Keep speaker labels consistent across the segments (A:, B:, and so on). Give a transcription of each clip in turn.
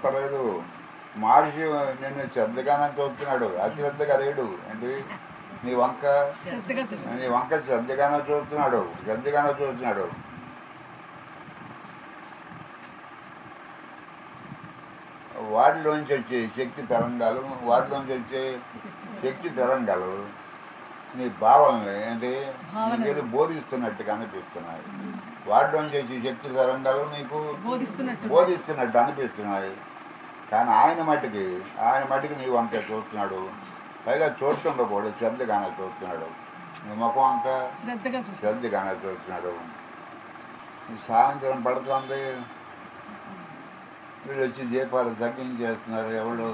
A: చూస్తలేదు మహర్షి నిన్ను శ్రద్ధగానే చూస్తున్నాడు అశ్రద్ధగా లేడు ఏంటి నీ వంక
B: శ్రద్ధగా చూస్తాను
A: నీ వంక శ్రద్ధగానే చూస్తున్నాడు శ్రద్ధగానే చూస్తున్నాడు వాటిలోంచి వచ్చే శక్తి తరంగాలు వాటిలోంచి వచ్చే శక్తి తరంగాలు నీ భావనలు ఏంటి
B: భావనలు.
A: నీకేదో బోధిస్తున్నట్టుగా అనిపిస్తున్నాయి వాటిలోంచి వచ్చే శక్తి తరంగాలు నీకు
B: బోధిస్తున్నట్టు
A: బోధిస్తున్నట్టు అనిపిస్తున్నాయి కానీ ఆయన మట్టుకి ఆయన మట్టుకి నీ వంక చూస్తున్నాడు పైగా చూడటంలో కూడా శ్రద్ధగానే చూస్తున్నాడు నీ ముఖం అంతా
B: శ్రద్ధగా చూస్తాను
A: శ్రద్ధగానే చూస్తున్నాడు ఈ సాయంత్రం పడుతుంది వీళ్ళు వచ్చి దీపాలు తగ్గించేస్తున్నారు ఎవరు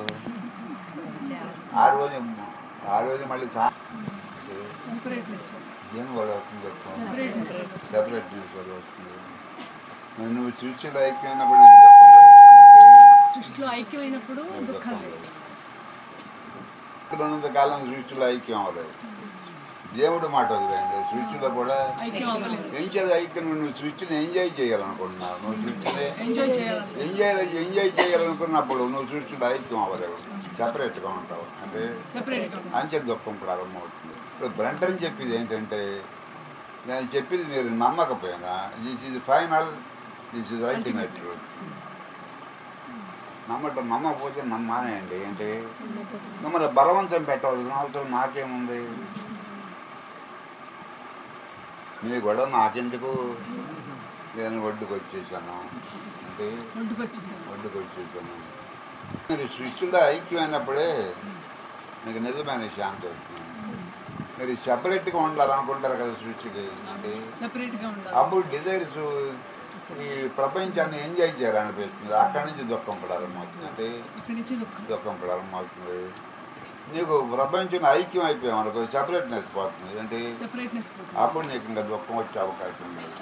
A: ఆ రోజు ఆ రోజు మళ్ళీ సా
B: సెపరేట్నెస్
A: ఏం కూడా వస్తుంది
B: సెపరేట్నెస్
A: సెపరేట్ తీసుకోవాలి వస్తుంది మరి నువ్వు స్విచ్డ్ అయిపోయినప్పుడు నీకు దుఃఖం లేదు.
B: సృష్టిలో ఐక్యమైనప్పుడు దుఃఖం లేదు
A: ఇక్కడ ఉన్నంత కాలం సృష్టిలో ఐక్యం అవ్వలేదు దేవుడు మాట వదిలేండి సృష్టిలో కూడా
B: ఐక్యం అవ్వలేదు
A: ఏం చేయాలి ఐక్యం నువ్వు సృష్టిని ఎంజాయ్ చేయాలనుకుంటున్నావు నువ్వు సృష్టిని
B: ఎంజాయ్ చేయాలి
A: ఎంజాయ్ ఎంజాయ్ చేయాలనుకున్నప్పుడు నువ్వు సృష్టిలో ఐక్యం అవ్వలేవు సపరేట్గా ఉంటావు అంటే
B: సెపరేట్గా
A: అంచె దుఃఖం ప్రారంభమవుతుంది ఇప్పుడు బ్రంటన్ చెప్పింది ఏంటంటే నేను చెప్పింది మీరు నమ్మకపోయినా this is final this is ultimate truth నమ్మటం నమ్మకపోతే నమ్మానేయండి ఏంటి మిమ్మల్ని బలవంతం పెట్టవలసిన అవసరం నాకేముంది మీ గొడవ నాకెందుకు నేను ఒడ్డుకు వచ్చేసాను అంటే
B: ఒడ్డుకు వచ్చేసాను
A: ఒడ్డుకు వచ్చేసాను మీరు సృష్టిలో ఐక్యమైనప్పుడే మీకు నిజమైన శాంతి వస్తుంది మీరు సపరేట్గా ఉండాలనుకుంటారు కదా సృష్టికి అంటే
B: సెపరేట్గా ఉండాలి
A: అప్పుడు డిజైర్స్ ఈ ప్రపంచాన్ని ఎంజాయ్ చేయాలనిపిస్తుంది అక్కడి నుంచి దుఃఖం ప్రారంభమవుతుంది అంటే
B: ఇక్కడి నుంచి దుఃఖం
A: దుఃఖం ప్రారంభమవుతుంది నీకు ప్రపంచం ఐక్యం అయిపోయాం అనుకో సపరేట్నెస్ పోతుంది అంటే
B: సెపరేట్నెస్ పోతుంది
A: అప్పుడు నీకు ఇంకా దుఃఖం వచ్చే అవకాశం లేదు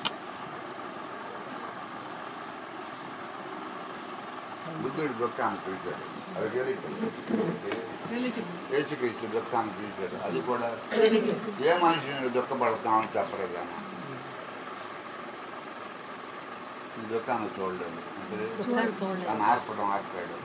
A: బుద్ధుడు దుఃఖాన్ని చూశాడు అది
B: రిలేటివ్
A: ఏసుక్రీస్తు దుఃఖాన్ని చూశాడు అది కూడా ఏ మనిషిని దుఃఖపడతామని చెప్పలేదు ఆయన ఈ దుఃఖాన్ని చూడలేదు అంటే
C: దుఃఖాన్ని చూడలేదు.
A: తను ఆర్పడం ఆర్పాడు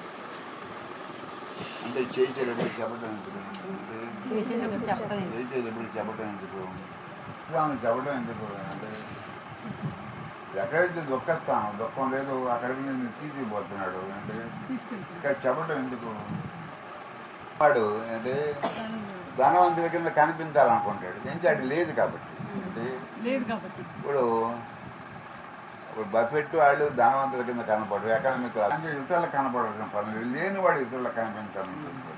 A: అంటే చేసేటప్పుడు చెప్పడం ఎందుకు అంటే
C: చేసేటప్పుడు చెప్పడం ఎందుకు?
A: చేసేటప్పుడు చెప్పడం ఎందుకు దుఃఖాన్ని చెప్పడం ఎందుకు అంటే ఎక్కడైతే దుఃఖస్తాను దుఃఖం లేదు అక్కడికి నేను తీసుకుపోతున్నాడు అంటే
B: తీసుకెళ్తాను
A: ఇక్కడ చెప్పడం ఎందుకు వాడు అంటే ధనవంతుల కింద కనిపించాలనుకుంటాడు ఎందుకంటే లేదు కాబట్టి అంటే
B: లేదు కాబట్టి
A: ఇప్పుడు ఇప్పుడు బఫెట్ వాళ్ళు ధనవంతుల కింద కనపడరు ఎకనామిక్ అంటే ఇతరులకు కనపడాల్సిన పని లేదు లేని వాడు ఇతరులకు కనిపించాలనుకుంటాడు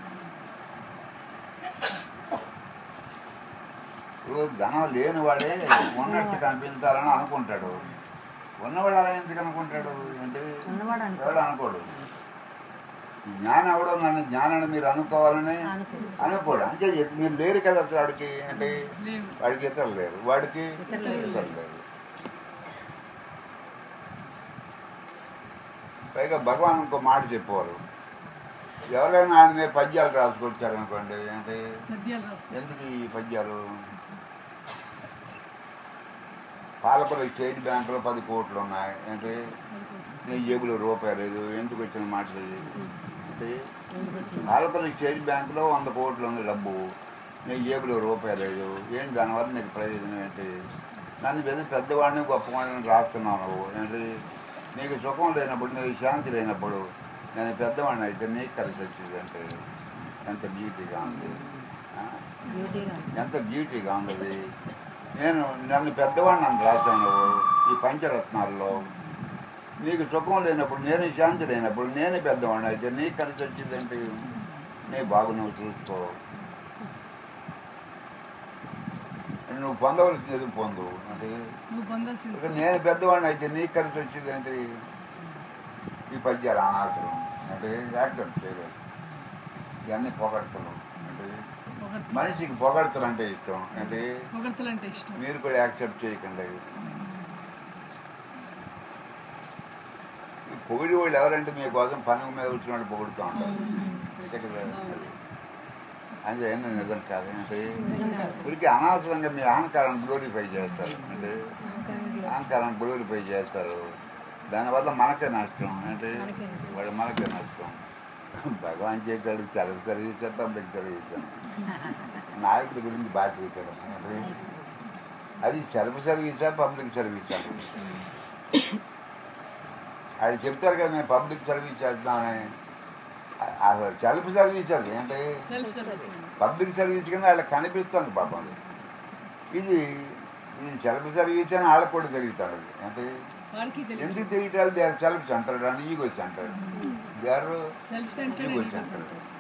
A: ఇప్పుడు ధనం లేని వాడే ఉన్నట్టు కనిపించాలని అనుకుంటాడు ఉన్నవాడు అలా ఎందుకు అనుకుంటాడు అంటే
C: ఉన్నవాడు అనుకో
A: ఎవడు అనుకోడు జ్ఞానం ఎవడో నన్ను జ్ఞానాన్ని మీరు అనుకోవాలని
C: అనుకోడు.
A: అనుకోడు అంటే మీరు లేరు కదా అసలు వాడికి అంటే
B: లేవు
A: వాడికి ఇతరులు లేరు వాడికి
C: ఇతరులు లేరు.
A: ఇతరులు లేరు పైగా భగవాన్ ఇంకో మాట చెప్పేవారు ఎవరైనా ఆయన మీద పద్యాలు రాసుకొచ్చారనుకోండి అంటే
B: పద్యాలు రాసుకో
A: ఎందుకు ఈ పద్యాలు పాలపల్లి స్టేట్ బ్యాంకులో పది కోట్లు ఉన్నాయి అంటే నీ జేబులో రూపాయి లేదు ఎందుకు వచ్చిన మాటలు ఇవి? అంటే
C: ఎందుకు వచ్చింది
A: పాలపల్లి స్టేట్ బ్యాంకులో వంద కోట్లు ఉంది డబ్బు నీ జేబులో రూపాయి లేదు ఏం దానివల్ల నీకు ప్రయోజనం ఏంటి నన్ను పెద్ద పెద్దవాడిని గొప్పవాడిని రాస్తున్నావు నువ్వు ఏంటి నీకు సుఖం లేనప్పుడు నీకు శాంతి లేనప్పుడు నేను పెద్దవాడిని అయితే నీకు కలిసి వచ్చింది అంటే ఎంత బ్యూటీగా ఉంది ఆ?
C: బ్యూటీగా ఉంది.
A: ఎంత బ్యూటీగా ఉంది అది నేను నన్ను పెద్దవాడిని నన్ను రాశాను నువ్వు ఈ పంచరత్నాల్లో నీకు సుఖం లేనప్పుడు నేను శాంతి లేనప్పుడు నేనే పెద్దవాడిని అయితే నీకు కలిసి వచ్చిందంటే నీ బాగు నువ్వు చూసుకో నువ్వు పొందవలసింది ఎదుగు పొందు అంటే
B: నువ్వు పొందాల్సింది
A: ఇక నేను పెద్దవాడిని అయితే నీకు కలిసి వచ్చిందంటే ఈ పద్యాలు అనాథరం అంటే యాక్సెప్ట్ చేయలేదు ఇవన్నీ పొగడతలు అంటే
B: పొగడ్త
A: మనిషికి పొగడతలు అంటే ఇష్టం అంటే
B: పొగడ్తలు అంటే ఇష్టం
A: మీరు కూడా యాక్సెప్ట్ చేయకండి ఈ పొగిడి వాళ్ళు ఎవరంటే మీకోసం పని మీద వచ్చిన వాళ్ళు పొగుడుతూ ఉంటారు అంతే కదా అది. అది ఏమీ నిజం కాదు అంటే వీరికి అనవసరంగా మీ అహంకారాన్ని గ్లోరిఫై చేస్తారు అంటే అహంకారాన్ని గ్లోరిఫై చేస్తారు దానివల్ల మనకే నష్టం అంటే
C: మనకే నష్టం.
A: వాడు మనకే నష్టం భగవాన్ చేతాడు సెలవు సర్వీస్ పబ్లిక్ సర్వీస్ అని నాయకుడి గురించి బాగా చూశాడు అంటే అది సెల్ఫ్ సర్వీసా పబ్లిక్ సర్వీసా అది చెప్తారు కదా నేను పబ్లిక్ సర్వీస్ చేస్తున్నామని అ- అసలు సెల్ఫ్ సర్వీస్ అది అంటే
B: సెల్ఫ్ సర్వీస్
A: పబ్లిక్ సర్వీస్ కింద వాళ్ళకి కనిపిస్తుంది పాపం అది. ఇది ఇది సెల్ఫ్ సర్వీస్ అని వాళ్ళకి కూడా తిరుగుతాడు అది అంటే
B: వాళ్ళకి తెలియదు
A: ఎందుకు తిరుగుతారు దే ఆర్ సెల్ఫ్ అంటారు అని ఈగో అంటారు they are
B: self center
A: ego అంటారు